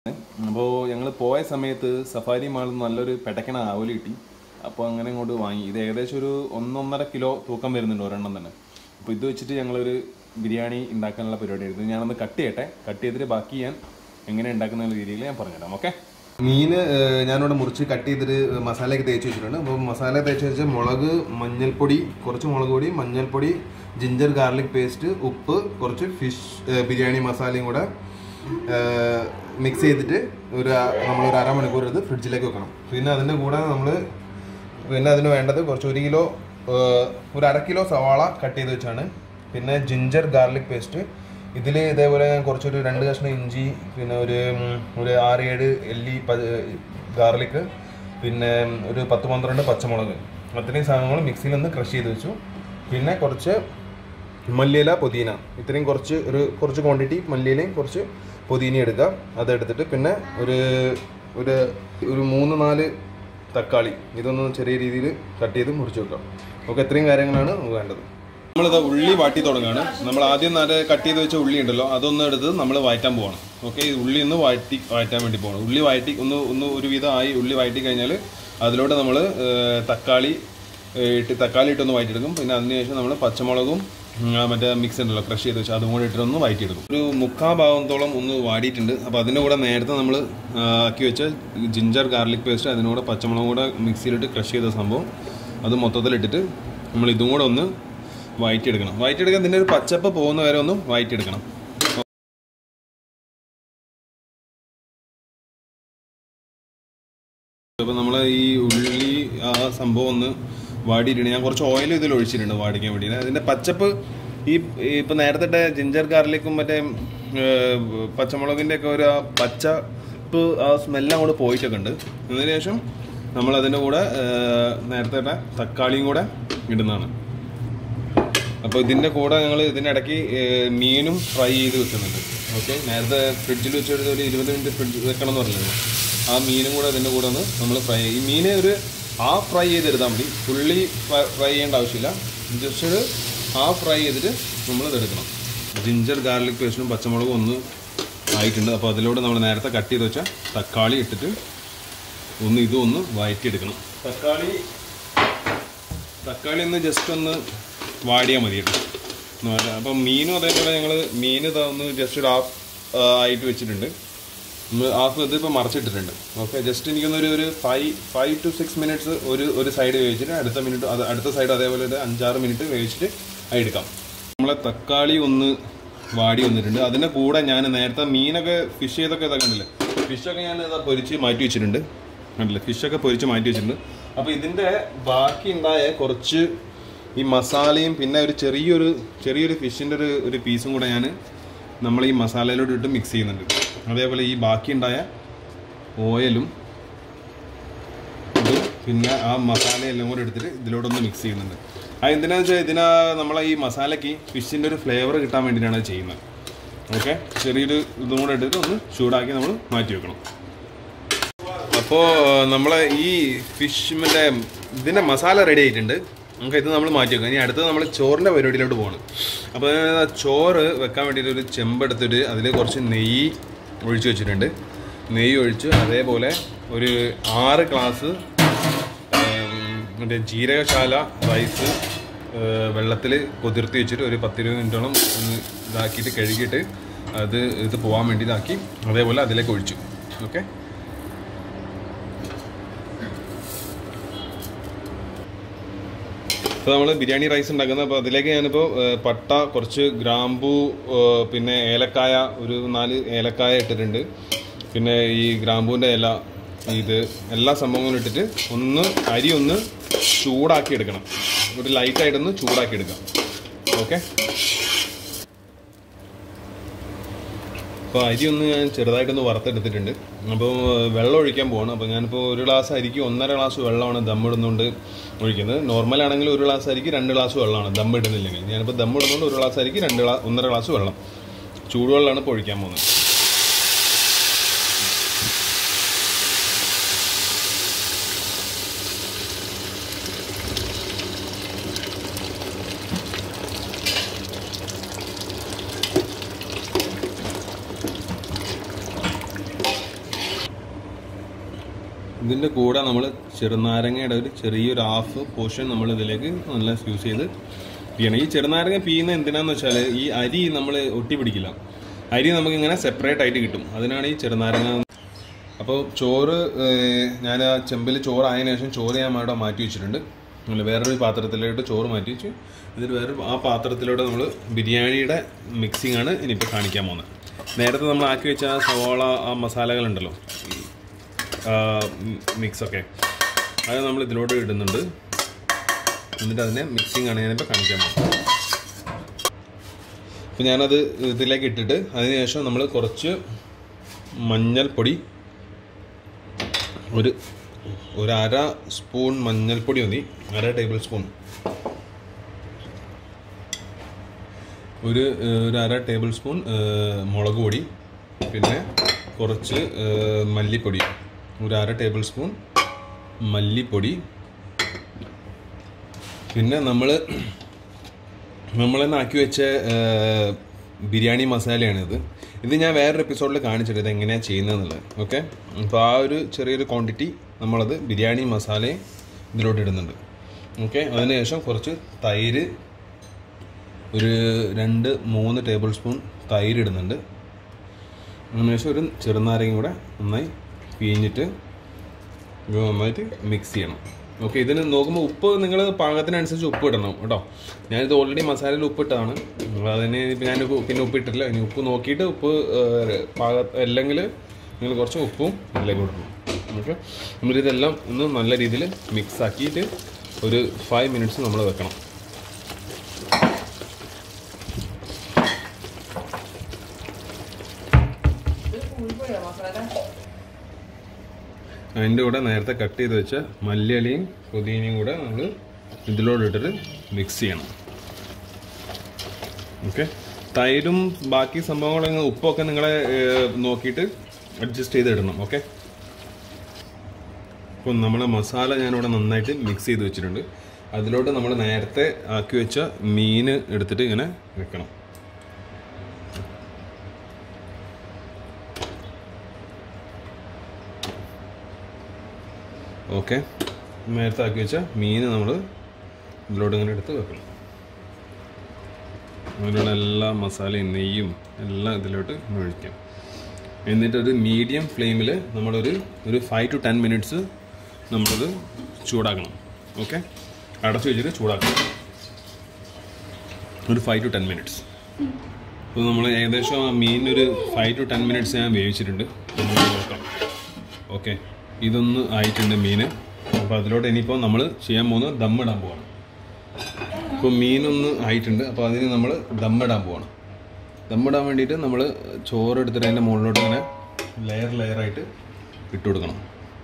അപ്പോൾ ഞങ്ങൾ പോയ സമയത്ത് സഫാരി മാളിൽ നിന്ന് നല്ലൊരു പെടക്കണ ആവല് കിട്ടി അപ്പോൾ അങ്ങനെ ഇങ്ങോട്ട് വാങ്ങി ഇത് ഏകദേശം ഒരു ഒന്നൊന്നര കിലോ തൂക്കം വരുന്നുണ്ട് ഒരെണ്ണം തന്നെ അപ്പോൾ ഇത് വെച്ചിട്ട് ഞങ്ങളൊരു ബിരിയാണി ഉണ്ടാക്കാനുള്ള പരിപാടിയായിരുന്നു ഞാനൊന്ന് കട്ട് ചെയ്യട്ടെ കട്ട് ചെയ്തിട്ട് ബാക്കി ഞാൻ എങ്ങനെ ഉണ്ടാക്കുന്ന രീതിയിൽ ഞാൻ പറഞ്ഞുതരാം ഓക്കെ മീൻ ഞാനിവിടെ മുറിച്ച് കട്ട് ചെയ്തിട്ട് മസാലയൊക്കെ തേച്ച് വെച്ചിട്ടുണ്ട് അപ്പോൾ മസാല തേച്ച് വെച്ച മുളക് മഞ്ഞൾപ്പൊടി കുറച്ച് മുളക് പൊടി മഞ്ഞൾപ്പൊടി ജിഞ്ചർ ഗാർലിക് പേസ്റ്റ് ഉപ്പ് കുറച്ച് ഫിഷ് ബിരിയാണി മസാലയും കൂടെ മിക്സ് ചെയ്തിട്ട് ഒരു നമ്മളൊരു അരമണിക്കൂർ എടുത്ത് ഫ്രിഡ്ജിലേക്ക് വെക്കണം പിന്നെ അതിൻ്റെ കൂടെ നമ്മൾ പിന്നെ അതിന് വേണ്ടത് കുറച്ച് ഒരു കിലോ ഏഹ്, ഒരു അര കിലോ സവാള കട്ട് ചെയ്ത് വെച്ചാണ് പിന്നെ ജിഞ്ചർ ഗാർലിക് പേസ്റ്റ് ഇതിൽ ഇതേപോലെ ഞാൻ കുറച്ചൊരു രണ്ട് കഷ്ണം ഇഞ്ചി പിന്നെ ഒരു ഉം, ഒരു ആറ് ഏഴ് എല്ലി ഗാർലിക് പിന്നെ ഒരു പത്ത് പന്ത്രണ്ട് പച്ചമുളക് അത്രയും സാധനങ്ങൾ മിക്സിയിൽ നിന്ന് ക്രഷ് ചെയ്ത് വെച്ചു പിന്നെ കുറച്ച് മല്ലിയില പുതിന ഇത്രയും കുറച്ച് ഒരു കുറച്ച് ക്വാണ്ടിറ്റി മല്ലിയിലയും കുറച്ച് പുതിന എടുക്കുക അതെടുത്തിട്ട് പിന്നെ ഒരു ഒരു ഒരു മൂന്ന് നാല് തക്കാളി ഇതൊന്ന് ചെറിയ രീതിയിൽ കട്ട് ചെയ്ത് മുറിച്ച് വെക്കാം ഓക്കെ ഇത്രയും കാര്യങ്ങളാണ് നമുക്ക് വേണ്ടത് നമ്മളിത് ഉള്ളി വാട്ടി തുടങ്ങുകയാണ് നമ്മൾ ആദ്യം നല്ല കട്ട് ചെയ്ത് വെച്ച ഉള്ളി ഉണ്ടല്ലോ അതൊന്ന് എടുത്ത് നമ്മൾ വഴറ്റാൻ പോവാണ് ഓക്കെ ഈ ഉള്ളി ഒന്ന് വഴറ്റി വഴറ്റാൻ വേണ്ടി പോകണം ഉള്ളി വഴറ്റി ഒന്ന് ഒന്ന് ഒരുവിധം ആയി ഉള്ളി വഴറ്റി കഴിഞ്ഞാൽ അതിലൂടെ നമ്മൾ തക്കാളി ഏഹ്, ഇട്ട് തക്കാളി ഇട്ടൊന്ന് വഴറ്റിയെടുക്കും പിന്നെ അതിനുശേഷം നമ്മൾ പച്ചമുളകും ഉം, ആ മറ്റേ മിക്സ് ഉണ്ടല്ലോ ക്രഷ് ചെയ്ത് വെച്ചാൽ അതും കൂടെ ഇട്ടൊന്ന് വഴറ്റിയെടുക്കും ഒരു മുക്കാ ഭാഗത്തോളം ഒന്ന് വാടിയിട്ടുണ്ട് അപ്പോൾ അതിൻ്റെ കൂടെ നേരത്തെ നമ്മൾ ആക്കി വെച്ച ജിഞ്ചർ ഗാർലിക് പേസ്റ്റ് അതിൻ്റെ കൂടെ പച്ചമുളകും കൂടെ മിക്സിയിലിട്ട് ക്രഷ് ചെയ്ത സംഭവം അത് മൊത്തത്തിലിട്ടിട്ട് നമ്മൾ ഇതും കൂടെ ഒന്ന് വഴറ്റിയെടുക്കണം വഴറ്റിയെടുക്കാൻ ഇതിൻ്റെ ഒരു പച്ചപ്പ് പോകുന്ന വരെ ഒന്ന് വഴറ്റിയെടുക്കണം അപ്പോൾ നമ്മൾ ഈ ഉള്ളി ആ സംഭവം ഒന്ന് വാടിയിട്ടുണ്ട് ഞാൻ കുറച്ച് ഓയിൽ ഇതിൽ ഒഴിച്ചിട്ടുണ്ട് വാടിക്കാൻ വേണ്ടി അതിൻ്റെ പച്ചപ്പ് ഈ ഇപ്പം നേരത്തെ ഇട്ട ജിഞ്ചർ ഗാർലിക്കും മറ്റേ ഏർ, പച്ചമുളകിൻ്റെ ഒക്കെ ഒരു ആ പച്ചപ്പ് ആ സ്മെല്ലാം കൂടെ പോയിട്ടൊക്കെ ഉണ്ട് അതിന് ശേഷം നമ്മൾ അതിൻ്റെ കൂടെ ഏർ, നേരത്തെ ഇട്ട തക്കാളിയും കൂടെ ഇടുന്നതാണ് അപ്പോൾ ഇതിൻ്റെ കൂടെ ഞങ്ങൾ ഇതിനിടയ്ക്ക് ഏർ, മീനും ഫ്രൈ ചെയ്ത് വെക്കുന്നുണ്ട് ഓക്കെ നേരത്തെ ഫ്രിഡ്ജിൽ വെച്ചെടുത്ത് ഒരു ഇരുപത് മിനിറ്റ് ഫ്രിഡ്ജ് വെക്കണം എന്ന് പറഞ്ഞില്ലേ ആ മീനും കൂടെ ഇതിൻ്റെ കൂടെ ഒന്ന് നമ്മൾ ഫ്രൈ ചെയ്യും ഈ മീൻ ഒരു ഹാഫ് ഫ്രൈ ചെയ്തെടുത്താൽ മതി ഫുള്ളി ഫ്രൈ ചെയ്യേണ്ട ആവശ്യമില്ല ജസ്റ്റ് ഒരു ഹാഫ് ഫ്രൈ ചെയ്തിട്ട് നമ്മൾ ഇതെടുക്കണം ജിഞ്ചർ ഗാർലിക് പേസ്റ്റും പച്ചമുളകും ഒന്ന് ആയിട്ടുണ്ട് അപ്പോൾ അതിലൂടെ നമ്മൾ നേരത്തെ കട്ട് ചെയ്ത് വെച്ച തക്കാളി ഇട്ടിട്ട് ഒന്ന് ഇതും ഒന്ന് വഴറ്റിയെടുക്കണം തക്കാളി തക്കാളി ഒന്ന് ജസ്റ്റ് ഒന്ന് വാടിയാൽ മതി കേട്ടോ ഒന്ന് വാടാ- അപ്പം മീനും അതേപോലെ ഞങ്ങൾ മീൻ ഇതാ ഒന്ന് ജസ്റ്റ് ഒരു ഹാഫ് ആയിട്ട് വെച്ചിട്ടുണ്ട് ഹാഫ് ഇതിപ്പോൾ മറച്ചിട്ടിട്ടുണ്ട് ഓക്കെ ജസ്റ്റ് എനിക്കൊന്നൊരു ഒരു five five two six minutes ഒരു ഒരു സൈഡ് വേവിച്ചിട്ട് അടുത്ത മിനിറ്റ് അത് അടുത്ത സൈഡ് അതേപോലെ ഒരു അഞ്ചാറ് മിനിറ്റ് വേവിച്ചിട്ട് അത് എടുക്കാം നമ്മളെ തക്കാളി ഒന്ന് വാടി വന്നിട്ടുണ്ട് അതിൻ്റെ കൂടെ ഞാൻ നേരത്തെ മീനൊക്കെ ഫിഷ് ചെയ്തൊക്കെ ഇതൊക്കെ ഉണ്ടല്ലേ ഫിഷൊക്കെ ഞാൻ ഇതാ പൊരിച്ച് മാറ്റി വെച്ചിട്ടുണ്ട് കണ്ടില്ലേ ഫിഷൊക്കെ പൊരിച്ച് മാറ്റി വെച്ചിട്ടുണ്ട് അപ്പോൾ ഇതിൻ്റെ ബാക്കി ഉണ്ടായ കുറച്ച് ഈ മസാലയും പിന്നെ ഒരു ചെറിയൊരു ചെറിയൊരു ഫിഷിൻ്റെ ഒരു ഒരു പീസും കൂടെ ഞാൻ നമ്മൾ ഈ മസാലയിലോട്ട് ഇട്ട് മിക്സ് ചെയ്യുന്നുണ്ട് അതേപോലെ ഈ ബാക്കി ഉണ്ടായ ഓയിലും ഇതും പിന്നെ ആ മസാല എല്ലാം കൂടെ എടുത്തിട്ട് ഇതിലോട്ടൊന്ന് മിക്സ് ചെയ്യുന്നുണ്ട് ആ എന്തിനാന്ന് വെച്ചാൽ ഇതിനാ നമ്മളെ ഈ മസാലയ്ക്ക് ഫിഷിൻ്റെ ഒരു ഫ്ലേവർ കിട്ടാൻ വേണ്ടിയിട്ടാണ് അത് ചെയ്യുന്നത് ഓക്കെ ചെറിയൊരു ഇതും കൂടെ എടുത്തിട്ട് ഒന്ന് ചൂടാക്കി നമ്മൾ മാറ്റി വെക്കണം അപ്പോൾ നമ്മളെ ഈ ഫിഷ് മറ്റേ ഇതിൻ്റെ മസാല റെഡി ആയിട്ടുണ്ട് നമുക്ക് ഇത് നമ്മൾ മാറ്റി വെക്കാം ഇനി അടുത്തത് നമ്മൾ ചോറിൻ്റെ പരിപാടിയിലോട്ട് പോകണം അപ്പോൾ ആ ചോറ് വെക്കാൻ വേണ്ടിയിട്ട് ഒരു ചെമ്പെടുത്തിട്ട് അതിൽ കുറച്ച് നെയ്യ് ഒഴിച്ച് വെച്ചിട്ടുണ്ട് നെയ്യ് ഒഴിച്ച് അതേപോലെ ഒരു ആറ് ഗ്ലാസ് മറ്റേ ജീരകശാല റൈസ് വെള്ളത്തിൽ കുതിർത്തി വെച്ചിട്ട് ഒരു പത്തിരുപത് മിനിറ്റോളം ഒന്ന് ഇതാക്കിയിട്ട് കഴുകിയിട്ട് അത് ഇത് പോകാൻ വേണ്ടി ഇതാക്കി അതേപോലെ അതിലേക്ക് ഒഴിച്ചു ഓക്കെ ഇപ്പോൾ നമ്മൾ ബിരിയാണി റൈസ് ഉണ്ടാക്കുന്നത് അപ്പോൾ അതിലേക്ക് ഞാനിപ്പോൾ ഏഹ്, പട്ട കുറച്ച് ഗ്രാമ്പു ഏഹ്, പിന്നെ ഏലക്കായ ഒരു നാല് ഏലക്കായ ഇട്ടിട്ടുണ്ട് പിന്നെ ഈ ഗ്രാമ്പൂവിൻ്റെ ഇല ഇത് എല്ലാ സംഭവങ്ങളും ഇട്ടിട്ട് ഒന്ന് അരി ഒന്ന് ചൂടാക്കി എടുക്കണം ഒരു ലൈറ്റായിട്ടൊന്ന് ചൂടാക്കി എടുക്കാം ഓക്കെ അപ്പോൾ അരി ഒന്ന് ഞാൻ ചെറുതായിട്ടൊന്ന് വറുത്തെടുത്തിട്ടുണ്ട് അപ്പോൾ വെള്ളം ഒഴിക്കാൻ പോവാണ് അപ്പോൾ ഞാനിപ്പോൾ ഒരു ഗ്ലാസ് അരിക്ക് ഒന്നര ഗ്ലാസ് വെള്ളമാണ് ദമ്മിടുന്നുകൊണ്ട് ഒഴിക്കുന്നത് നോർമൽ ആണെങ്കിൽ ഒരു ഗ്ലാസ് അരിക്ക് രണ്ട് ഗ്ലാസ് വെള്ളമാണ് ദമ്മിടുന്നില്ലെങ്കിൽ ഞാനിപ്പോൾ ദമ്മിടുന്നുകൊണ്ട് ഒരു ഗ്ലാസ് അരിക്ക് രണ്ട് ഗ്ലാസ് ഒന്നര ഗ്ലാസ് വെള്ളം ചൂടുവെള്ളമാണ് ഇപ്പോൾ ഒഴിക്കാൻ പോകുന്നത് ഇതിൻ്റെ കൂടെ നമ്മൾ ചെറുനാരങ്ങയുടെ ഒരു ചെറിയൊരു ഹാഫ് പോർഷൻ നമ്മൾ ഇതിലേക്ക് നല്ല യൂസ് ചെയ്ത് പിയണം ഈ ചെറുനാരങ്ങ പിയുന്ന എന്തിനാന്ന് വെച്ചാൽ ഈ അരി നമ്മൾ ഒട്ടി പിടിക്കില്ല അരി നമുക്ക് ഇങ്ങനെ സെപ്പറേറ്റ് ആയിട്ട് കിട്ടും അതിനാണ് ഈ ചെറുനാരങ്ങ അപ്പോൾ ചോറ് ഏഹ്, ഞാൻ ആ ചെമ്പിൽ ചോറ് ആയതിനു ശേഷം ചോറ് ഞാൻ അവിടെ മാറ്റി വെച്ചിട്ടുണ്ട് നമ്മൾ വേറൊരു പാത്രത്തിലോട്ട് ചോറ് മാറ്റി വെച്ചു എന്നിട്ട് വേറെ ആ പാത്രത്തിലൂടെ നമ്മൾ ബിരിയാണിയുടെ മിക്സിംഗ് ആണ് ഇനിയിപ്പോൾ കാണിക്കാൻ പോകുന്നത് നേരത്തെ നമ്മൾ ആക്കി വെച്ച ആ സവാള ആ മസാലകളുണ്ടല്ലോ മിക്സൊക്കെ അത് നമ്മൾ ഇതിലോട്ട് ഇടുന്നുണ്ട് എന്നിട്ട് അതിനെ മിക്സിംഗ് ആണ് ഞാനിപ്പോൾ കാണിക്കാൻ പോകുന്നത് അപ്പോൾ ഞാനത് ഇതിലേക്ക് ഇട്ടിട്ട് അതിനുശേഷം നമ്മൾ കുറച്ച് മഞ്ഞൾപ്പൊടി ഒരു ഒരു അര സ്പൂൺ മഞ്ഞൾപ്പൊടി മതി അര ടേബിൾ സ്പൂൺ ഒരു ഏഹ്, ഒരു അര ടേബിൾ സ്പൂൺ ഏഹ്, മുളക് പൊടി പിന്നെ കുറച്ച് ഏഹ്, മല്ലിപ്പൊടി ഒരു അര ടേബിൾ സ്പൂൺ മല്ലിപ്പൊടി പിന്നെ നമ്മൾ നമ്മൾ തന്നെ ആക്കി വെച്ച ഏഹ്, ബിരിയാണി മസാലയാണിത് ഇത് ഞാൻ വേറൊരു എപ്പിസോഡിൽ കാണിച്ചിട്ട് ഇത് എങ്ങനെയാണ് ചെയ്യുന്നതെന്നുള്ളത് ഓക്കെ അപ്പോൾ ആ ഒരു ചെറിയൊരു ക്വാണ്ടിറ്റി നമ്മളത് ബിരിയാണി മസാലയും ഇതിലോട്ട് ഇടുന്നുണ്ട് ഓക്കെ അതിനുശേഷം കുറച്ച് തൈര് ഒരു രണ്ട് മൂന്ന് ടേബിൾ സ്പൂൺ തൈര് ഇടുന്നുണ്ട് അതിനുശേഷം ഒരു ചെറുനാരങ്ങ കൂടെ നന്നായി പിഴിഞ്ഞിട്ട് ഇത് നന്നായിട്ട് മിക്സ് ചെയ്യണം ഓക്കെ ഇതിന് നോക്കുമ്പോൾ ഉപ്പ് നിങ്ങൾ പാകത്തിനനുസരിച്ച് ഉപ്പ് ഇടണം കേട്ടോ ഞാനിത് ഓൾറെഡി മസാലയിൽ ഉപ്പിട്ടതാണ് അതിന് ഇപ്പം ഞാൻ പിന്നെ ഉപ്പിട്ടില്ല ഇനി ഉപ്പ് നോക്കിയിട്ട് ഉപ്പ് ഏഹ്, പാക അല്ലെങ്കിൽ നിങ്ങൾ കുറച്ച് ഉപ്പും ഇതിലേക്ക് ഇടണം ഓക്കെ നമ്മളിതെല്ലാം ഒന്ന് നല്ല രീതിയിൽ മിക്സ് ആക്കിയിട്ട് ഒരു ഫൈവ് മിനിറ്റ്സ് നമ്മൾ വെക്കണം അതിൻ്റെ കൂടെ നേരത്തെ കട്ട് ചെയ്ത് വെച്ച മല്ലിയിലയും പുതിനയും കൂടെ നമ്മൾ ഇതിലോട്ട് ഇട്ടിട്ട് മിക്സ് ചെയ്യണം ഓക്കെ തൈരും ബാക്കി സംഭവങ്ങളൊക്കെ ഉപ്പൊക്കെ നിങ്ങളെ ഏഹ്, നോക്കിയിട്ട് അഡ്ജസ്റ്റ് ചെയ്ത് ഇടണം ഓക്കെ അപ്പം നമ്മളെ മസാല ഞാനിവിടെ നന്നായിട്ട് മിക്സ് ചെയ്ത് വെച്ചിട്ടുണ്ട് അതിലോട്ട് നമ്മൾ നേരത്തെ ആക്കി വെച്ച മീൻ എടുത്തിട്ട് ഇങ്ങനെ വെക്കണം ഓക്കെ നേരത്തെ ആക്കി വെച്ച മീൻ നമ്മൾ ഇതിലോട്ട് ഇങ്ങനെ എടുത്ത് വെക്കണം അതിലുള്ള എല്ലാ മസാലയും നെയ്യും എല്ലാം ഇതിലോട്ട് ഇങ്ങനെ ഒഴിക്കാം എന്നിട്ടൊരു മീഡിയം ഫ്ലെയിമിൽ നമ്മളൊരു ഒരു ഫൈവ് ടു ടെൻ മിനിറ്റ്സ് നമ്മളത് ചൂടാക്കണം ഓക്കെ അടച്ചു വെച്ചിട്ട് ചൂടാക്കണം ഒരു ഫൈവ് ടു ടെൻ മിനിറ്റ്സ് അപ്പോൾ നമ്മൾ ഏകദേശം ആ മീൻ ഒരു ഫൈവ് ടു ടെൻ മിനിറ്റ്സ് ഞാൻ വേവിച്ചിട്ടുണ്ട് നമുക്ക് നോക്കാം ഓക്കെ ഇതൊന്ന് ആയിട്ടുണ്ട് മീൻ അപ്പോൾ അതിലോട്ട് ഇനിയിപ്പോൾ നമ്മൾ ചെയ്യാൻ പോകുന്നത് ദമ്മിടാൻ പോവാണ് ഇപ്പോൾ മീനൊന്ന് ആയിട്ടുണ്ട് അപ്പോൾ അതിന് നമ്മൾ ദമ്മിടാൻ പോവാണ് ദമ്മിടാൻ വേണ്ടിയിട്ട് നമ്മൾ ചോറ് എടുത്തിട്ട് അതിൻ്റെ മുകളിലോട്ട് ഇങ്ങനെ ലെയർ ലെയറായിട്ട് ഇട്ട് കൊടുക്കണം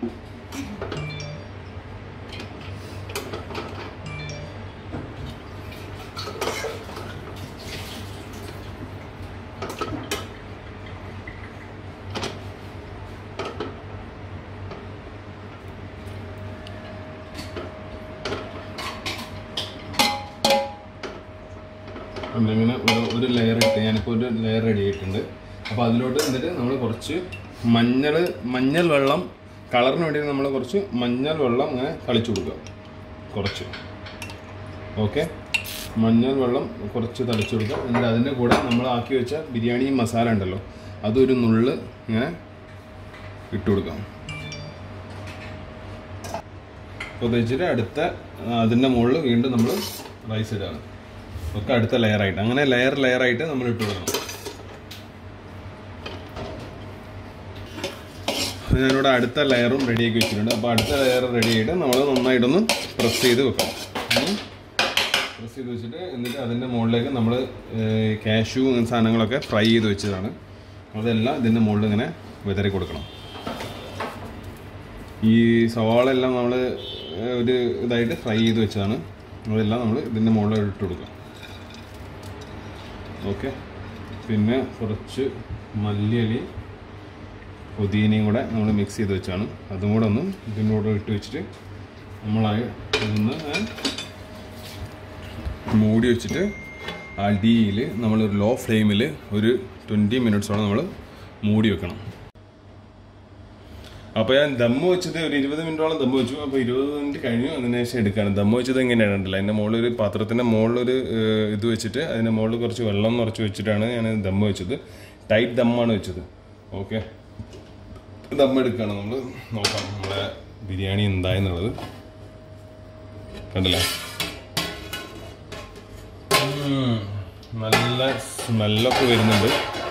നമ്മളിങ്ങനെ ഒരു ഒരു ലെയർ ഇട്ട് ഞാനിപ്പോൾ ഒരു ലെയർ റെഡി ആയിട്ടുണ്ട് അപ്പോൾ അതിലോട്ട് എന്നിട്ട് നമ്മൾ കുറച്ച് മഞ്ഞൾ മഞ്ഞൾ വെള്ളം കളറിന് വേണ്ടി നമ്മൾ കുറച്ച് മഞ്ഞൾ വെള്ളം ഇങ്ങനെ തളിച്ചു കൊടുക്കുക കുറച്ച് ഓക്കെ മഞ്ഞൾ വെള്ളം കുറച്ച് തളിച്ചു കൊടുക്കുക എന്നിട്ട് അതിൻ്റെ കൂടെ നമ്മൾ ആക്കി വെച്ച ബിരിയാണി മസാല ഉണ്ടല്ലോ അതൊരു നുള്ള് ഇങ്ങനെ ഇട്ട് കൊടുക്കാം അപ്പോൾ വെച്ചിട്ട് അടുത്ത അതിൻ്റെ മുകളിൽ വീണ്ടും നമ്മൾ റൈസ് ഇടുകയാണ് ഒക്കെ അടുത്ത ലെയർ ആയിട്ട് അങ്ങനെ ലെയർ ലെയർ ആയിട്ട് നമ്മൾ ഇട്ട് കൊടുക്കണം അപ്പോൾ ഞാനിവിടെ അടുത്ത ലെയറും റെഡിയാക്കി വെച്ചിട്ടുണ്ട് അപ്പോൾ അടുത്ത ലെയർ റെഡി ആയിട്ട് നമ്മൾ നന്നായിട്ടൊന്ന് പ്രസ് ചെയ്ത് വെക്കണം പ്രസ് ചെയ്ത് വെച്ചിട്ട് എന്നിട്ട് അതിൻ്റെ മുകളിലേക്ക് നമ്മൾ കാഷ്യൂ സാധനങ്ങളൊക്കെ ഫ്രൈ ചെയ്ത് വെച്ചതാണ് അതെല്ലാം ഇതിൻ്റെ മുകളിൽ ഇങ്ങനെ വിതറി കൊടുക്കണം ഈ സവാള എല്ലാം നമ്മൾ ഒരു ഇതായിട്ട് ഫ്രൈ ചെയ്ത് വെച്ചതാണ് അതെല്ലാം നമ്മൾ ഇതിൻ്റെ മുകളിൽ ഇട്ട് കൊടുക്കാം ഓക്കെ പിന്നെ കുറച്ച് മല്ലിയലി പുതിനയും കൂടെ നമ്മൾ മിക്സ് ചെയ്ത് വെച്ചാണ് അതും കൂടെ ഒന്ന് ഇതിൻ്റെ കൂടെ ഇട്ട് വെച്ചിട്ട് നമ്മളായി ഒന്ന് മൂടി വെച്ചിട്ട് അടിയിൽ നമ്മൾ ലോ ഫ്ലെയിമിൽ ഒരു ട്വൻറ്റി മിനിറ്റ്സോളം നമ്മൾ മൂടി വെക്കണം അപ്പോൾ ഞാൻ ദമ്മ് വെച്ചത് ഒരു ഇരുപത് മിനിറ്റോളം ദമ്മ് വെച്ചു അപ്പോൾ ഇരുപത് മിനിറ്റ് കഴിഞ്ഞു അതിന് ശേഷം എടുക്കുകയാണ് ദമ്മ് വെച്ചത് എങ്ങനെയാണ് ഉണ്ടല്ലോ അതിൻ്റെ മുകളിൽ ഒരു പാത്രത്തിൻ്റെ മുകളിലൊരു ഏഹ്, ഇത് വെച്ചിട്ട് അതിൻ്റെ മുകളിൽ കുറച്ച് വെള്ളം നിറച്ച് വെച്ചിട്ടാണ് ഞാൻ ദമ്മ് വെച്ചത് ടൈറ്റ് ദമ്മാണ് വെച്ചത് ഓക്കെ ദമ്മ് എടുക്കുകയാണ് നമ്മൾ നോക്കാം നമ്മളെ ബിരിയാണി എന്തായെന്നുള്ളത് കണ്ടില്ലേ ഉം, നല്ല സ്മെല്ലൊക്കെ വരുന്നുണ്ട്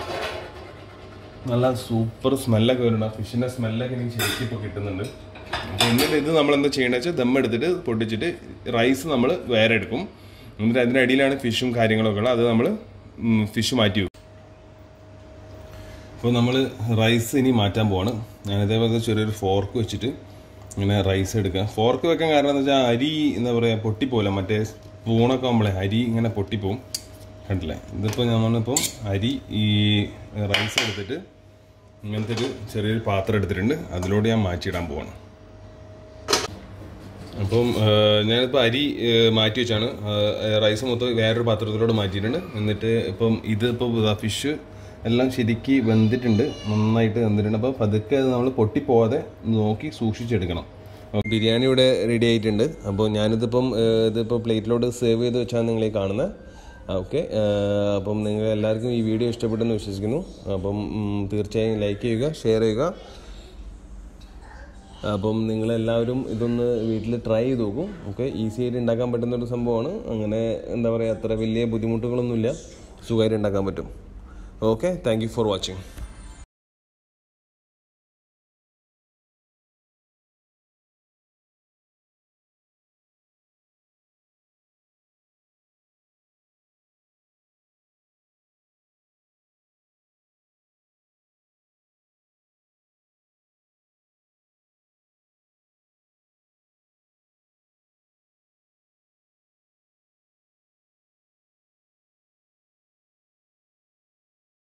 നല്ല സൂപ്പർ സ്മെല്ലൊക്കെ വരുന്നുണ്ട് ആ ഫിഷിൻ്റെ സ്മെല്ലൊക്കെ എനിക്ക് ശരിക്കും ഇപ്പോൾ കിട്ടുന്നുണ്ട് അപ്പോൾ എന്നിട്ട് ഇത് നമ്മൾ എന്താ ചെയ്യണമെന്ന് വെച്ചാൽ ദം എടുത്തിട്ട് പൊട്ടിച്ചിട്ട് റൈസ് നമ്മൾ വേറെ എടുക്കും എന്നിട്ട് അതിൻ്റെ അടിയിലാണ് ഫിഷും കാര്യങ്ങളൊക്കെ ഉള്ളത് അത് നമ്മൾ ഫിഷ് മാറ്റി വെക്കും അപ്പോൾ നമ്മൾ റൈസ് ഇനി മാറ്റാൻ പോവാണ് ഞാൻ ഇതേപോലെ ചെറിയൊരു ഫോർക്ക് വെച്ചിട്ട് ഇങ്ങനെ റൈസ് എടുക്കുക ഫോർക്ക് വെക്കാൻ കാരണം എന്താ വെച്ചാൽ അരി എന്താ പറയുക പൊട്ടിപ്പോല മറ്റേ സ്പൂണൊക്കെ ആകുമ്പോഴേ അരി ഇങ്ങനെ പൊട്ടിപ്പോവും കണ്ടില്ലേ ഇതിപ്പോൾ നമ്മളിപ്പം അരി ഈ റൈസ് എടുത്തിട്ട് ഇങ്ങനത്തെ ഒരു ചെറിയൊരു പാത്രം എടുത്തിട്ടുണ്ട് അതിലൂടെ ഞാൻ മാറ്റിയിടാൻ പോവാണ് അപ്പം ആ, ഞാനിപ്പോൾ അരി ആ, മാറ്റി വെച്ചാണ് ആ, റൈസ് മൊത്തം വേറൊരു പാത്രത്തിലോട്ട് മാറ്റിയിട്ടുണ്ട് എന്നിട്ട് ഇപ്പം ഇത് ഇപ്പോൾ ഫിഷ് എല്ലാം ശരിക്ക് വെന്തിട്ടുണ്ട് നന്നായിട്ട് വെന്തിട്ടുണ്ട് അപ്പോൾ പതുക്കെ അത് നമ്മൾ പൊട്ടിപ്പോവാതെ നോക്കി സൂക്ഷിച്ചെടുക്കണം അപ്പോൾ ബിരിയാണി ഇവിടെ റെഡി ആയിട്ടുണ്ട് അപ്പോൾ ഞാനിതിപ്പം ആ, ഇതിപ്പോൾ പ്ലേറ്റിലോട്ട് സേവ് ചെയ്ത് വെച്ചാണ് നിങ്ങളീ കാണുന്നത് ഓക്കെ അപ്പം നിങ്ങൾ എല്ലാവർക്കും ഈ വീഡിയോ ഇഷ്ടപ്പെട്ടെന്ന് വിശ്വസിക്കുന്നു അപ്പം ഉം, തീർച്ചയായും ലൈക്ക് ചെയ്യുക ഷെയർ ചെയ്യുക അപ്പം നിങ്ങളെല്ലാവരും ഇതൊന്ന് വീട്ടിൽ ട്രൈ ചെയ്ത് നോക്കും ഓക്കെ ഈസി ആയിട്ട് ഉണ്ടാക്കാൻ പറ്റുന്ന ഒരു സംഭവമാണ് അങ്ങനെ എന്താ പറയുക അത്ര വലിയ ബുദ്ധിമുട്ടുകളൊന്നുമില്ല സുഖമായിട്ട് ഉണ്ടാക്കാൻ പറ്റും okay thank you for watching